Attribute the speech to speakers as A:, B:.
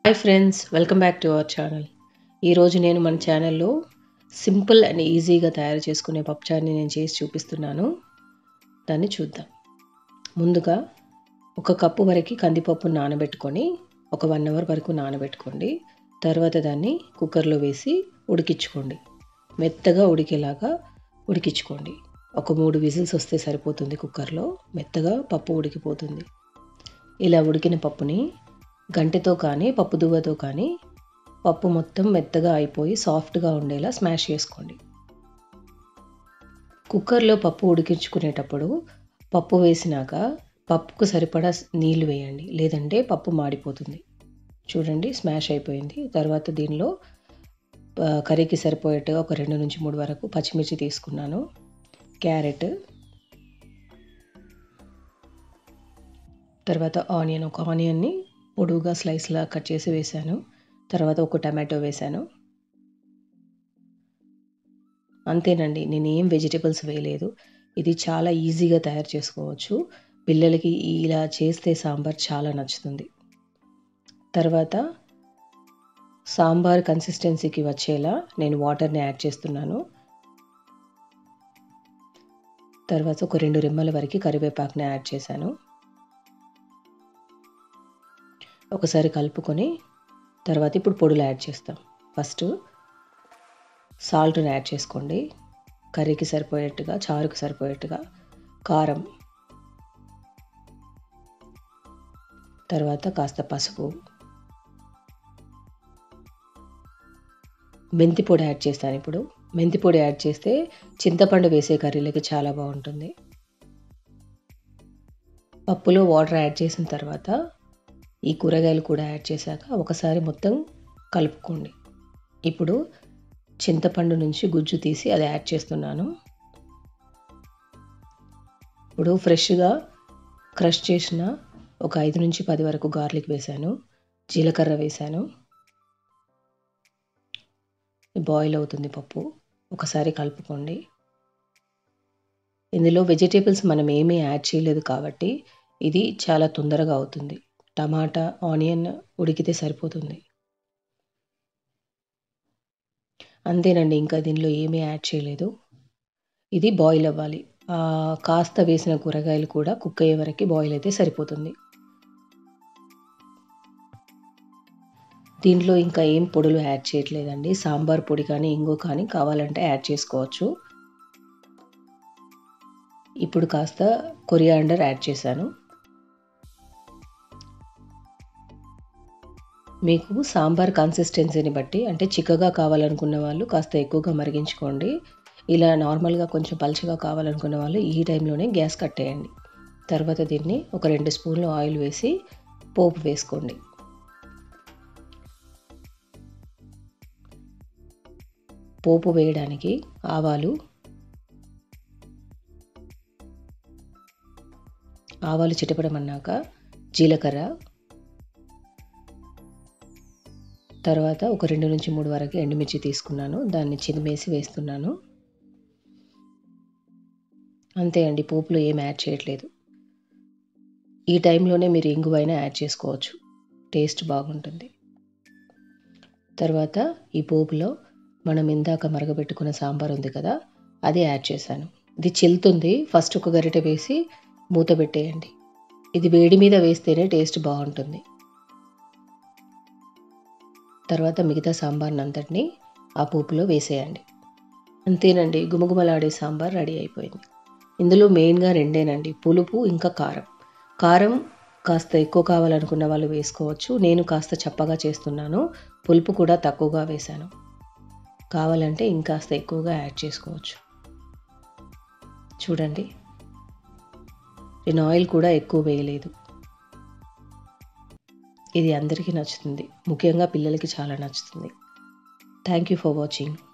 A: hi friends welcome back to our channel ఈరోజు నేను మన ఛానల్లో సింపుల్ అండ్ ఈజీగా తయారు చేసుకునే పప్పుచారుని నేను చేసి చూపిస్తున్నాను దాన్ని చూద్దాం ముందుగా ఒక కప్పు వరకు కందిపప్పు నానబెట్టుకొని ఒక వన్ అవర్ వరకు నానబెట్టుకోండి తర్వాత దాన్ని కుక్కర్లో వేసి ఉడికించుకోండి మెత్తగా ఉడికేలాగా ఉడికించుకోండి ఒక మూడు విజిల్స్ వస్తే సరిపోతుంది కుక్కర్లో మెత్తగా పప్పు ఉడికిపోతుంది ఇలా ఉడికిన పప్పుని గంటెతో కానీ పప్పు దువ్వతో కానీ పప్పు మొత్తం మెత్తగా అయిపోయి సాఫ్ట్గా ఉండేలా స్మాష్ చేసుకోండి కుక్కర్లో పప్పు ఉడికించుకునేటప్పుడు పప్పు వేసినాక పప్పుకు సరిపడా నీళ్లు వేయండి లేదంటే పప్పు మాడిపోతుంది చూడండి స్మాష్ అయిపోయింది తర్వాత దీనిలో కర్రీకి సరిపోయేట్టుగా ఒక రెండు నుంచి మూడు వరకు పచ్చిమిర్చి తీసుకున్నాను క్యారెట్ తర్వాత ఆనియన్ ఒక ఆనియన్ని పొడువుగా స్లైస్లా కట్ చేసి వేశాను తర్వాత ఒక టమాటో వేశాను అంతేనండి నేను ఏం వెజిటేబుల్స్ వేయలేదు ఇది చాలా ఈజీగా తయారు చేసుకోవచ్చు పిల్లలకి ఇలా చేస్తే సాంబార్ చాలా నచ్చుతుంది తర్వాత సాంబార్ కన్సిస్టెన్సీకి వచ్చేలా నేను వాటర్ని యాడ్ చేస్తున్నాను తర్వాత ఒక రెండు రెమ్మల వరకు కరివేపాకుని యాడ్ చేశాను ఒకసారి కలుపుకొని తర్వాత ఇప్పుడు పొడులు యాడ్ చేస్తాం ఫస్ట్ సాల్ట్ని యాడ్ చేసుకోండి కర్రీకి సరిపోయేట్టుగా చారుకు సరిపోయేట్టుగా కారం తర్వాత కాస్త పసుపు మెంతి పొడి యాడ్ చేస్తాను ఇప్పుడు మెంతి పొడి యాడ్ చేస్తే చింతపండు వేసే కర్రీలకి చాలా బాగుంటుంది పప్పులో వాటర్ యాడ్ చేసిన తర్వాత ఈ కూరగాయలు కూడా యాడ్ చేశాక ఒకసారి మొత్తం కలుపుకోండి ఇప్పుడు చింతపండు నుంచి గుజ్జు తీసి అది యాడ్ చేస్తున్నాను ఇప్పుడు ఫ్రెష్గా క్రష్ చేసిన ఒక ఐదు నుంచి పది వరకు గార్లిక్ వేశాను జీలకర్ర వేశాను బాయిల్ అవుతుంది పప్పు ఒకసారి కలుపుకోండి ఇందులో వెజిటేబుల్స్ మనం ఏమీ యాడ్ చేయలేదు కాబట్టి ఇది చాలా తొందరగా అవుతుంది టమాటా ఆనియన్ ఉడికితే సరిపోతుంది అంతేనండి ఇంకా దీనిలో ఏమీ యాడ్ చేయలేదు ఇది బాయిల్ అవ్వాలి కాస్త వేసిన కూరగాయలు కూడా కుక్ అయ్యే వరకు బాయిల్ అయితే సరిపోతుంది దీంట్లో ఇంకా ఏం పొడులు యాడ్ చేయట్లేదండి సాంబార్ పొడి కానీ ఇంగో కానీ కావాలంటే యాడ్ చేసుకోవచ్చు ఇప్పుడు కాస్త కొరియాండర్ యాడ్ చేశాను మీకు సాంబార్ కన్సిస్టెన్సీని బట్టి అంటే చిక్కగా కావాలనుకున్న వాళ్ళు కాస్త ఎక్కువగా మరిగించుకోండి ఇలా నార్మల్గా కొంచెం పలుచగా కావాలనుకున్న వాళ్ళు ఈ టైంలోనే గ్యాస్ కట్టేయండి తర్వాత దీన్ని ఒక రెండు స్పూన్లు ఆయిల్ వేసి పోపు వేసుకోండి పోపు వేయడానికి ఆవాలు ఆవాలు చిటపడమన్నాక జీలకర్ర తర్వాత ఒక రెండు నుంచి మూడు వరకు ఎండుమిర్చి తీసుకున్నాను దాన్ని చిదిమేసి వేస్తున్నాను అంతే అండి పోపులో ఏం యాడ్ చేయట్లేదు ఈ టైంలోనే మీరు ఇంగువైనా యాడ్ చేసుకోవచ్చు టేస్ట్ బాగుంటుంది తర్వాత ఈ పోపులో మనం ఇందాక మరగబెట్టుకున్న సాంబార్ ఉంది కదా అది యాడ్ చేశాను ఇది చిల్లుతుంది ఫస్ట్ ఒక గరిటె వేసి మూత పెట్టేయండి ఇది వేడి మీద వేస్తేనే టేస్ట్ బాగుంటుంది తర్వాత మిగతా సాంబార్ని అంతటిని ఆ పోపులో వేసేయండి అంతేనండి గుమగుమలాడే సాంబార్ రెడీ అయిపోయింది ఇందులో మెయిన్గా రెండేనండి పులుపు ఇంకా కారం కారం కాస్త ఎక్కువ కావాలనుకున్న వాళ్ళు వేసుకోవచ్చు నేను కాస్త చప్పగా చేస్తున్నాను పులుపు కూడా తక్కువగా వేశాను కావాలంటే ఇంకాస్త ఎక్కువగా యాడ్ చేసుకోవచ్చు చూడండి నేను ఆయిల్ కూడా ఎక్కువ వేయలేదు ఇది అందరికీ నచ్చుతుంది ముఖ్యంగా పిల్లలకి చాలా నచ్చుతుంది థ్యాంక్ యూ ఫర్ వాచింగ్